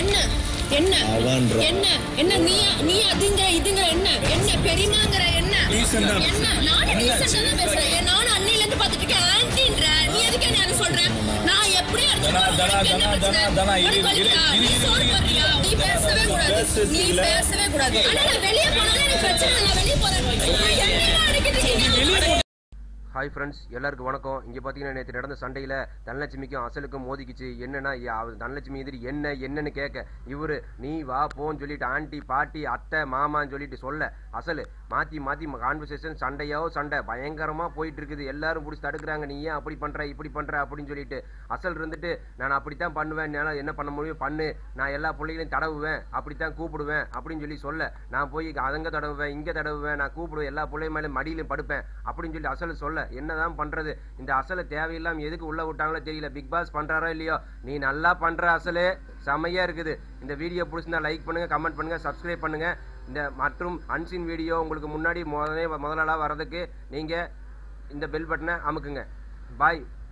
என்ன என்ன அவன்றா. என்ன என்ன நீ நீ அதுங்க இதுங்க என்ன என்ன பெரியமாங்கிற என்ன Decent ஆ என்ன நானும் டீசெண்டா தான் பேசுறேன் நானும் அன்னையில இருந்து பாத்துட்டு இருக்கேன் ஆன்டின்ற நீ எதுக்கு என்ன அதை சொல்ற நான் எப்படி தனா, தனா, தனா, தனா, தனா, இரு, இரு, இரு, இரு, இரு. நீ பேசவே கூடாது நீ பேசவே கூடாது ஆனா நான் வெளிய போனாலும் எனக்கு பிரச்சனை இல்லை. நான் வெளிய போறேன் என்ன அடிக்கிட்டு இருக்கீங்க ஹாய் ஃப்ரெண்ட்ஸ் எல்லாருக்கும் வணக்கம் இங்கே பார்த்தீங்கன்னா நேற்று நடந்த சண்டையில் தனலட்சுமிக்கும் அசலுக்கும் மோதிக்கிச்சு என்னன்னா யா- அவ- தனலட்சுமி எதிரி என்ன என்னன்னு கேட்க இவர் நீ வா போன்னு சொல்லிட்டு ஆண்டி பாட்டி அத்தை மாமான்னு சொல்லிட்டு சொல்ல அசலு மாற்றி மாற்றி கான்வர்சேஷன் சண்டையோ சண்டை பயங்கரமாக போயிட்டு இருக்குது எல்லாரும் பிடிச்சி தடுக்கிறாங்க நீ ஏன் அப்படி பண்ணுற இப்படி பண்ணுற அப்படின்னு சொல்லிட்டு அசல் இருந்துட்டு நான் அப்படித்தான் பண்ணுவேன் என்னால் என்ன பண்ண முடியும் பண்ணு நான் எல்லா பிள்ளைகளையும் தடவுவேன் அப்படித்தான் கூப்பிடுவேன் அப்படின்னு சொல்லி சொல்ல நான் போய் அங்க தடவுவேன் இங்கே தடவுவேன் நான் கூப்பிடுவேன் எல்லா பிள்ளைங்க மேலே மடியிலும் படுப்பேன் அப்படின்னு சொல்லி அசல் சொல்ல என்னதான் பண்றது இந்த அசலை தேவையில்லாம எதுக்கு உள்ள விட்டாங்களோ தெரியல பிக் பாஸ் பண்றாரோ இல்லையோ நீ நல்லா பண்ற அசலு செமையா இருக்குது இந்த வீடியோ பிடிச்சிருந்தா லைக் பண்ணுங்க கமெண்ட் பண்ணுங்க சப்ஸ்கிரைப் பண்ணுங்க இந்த மற்றும் அன்சின் வீடியோ உங்களுக்கு முன்னாடி முதலே முதலாளா வர்றதுக்கு நீங்க இந்த பெல் பட்டனை அமுக்குங்க பாய்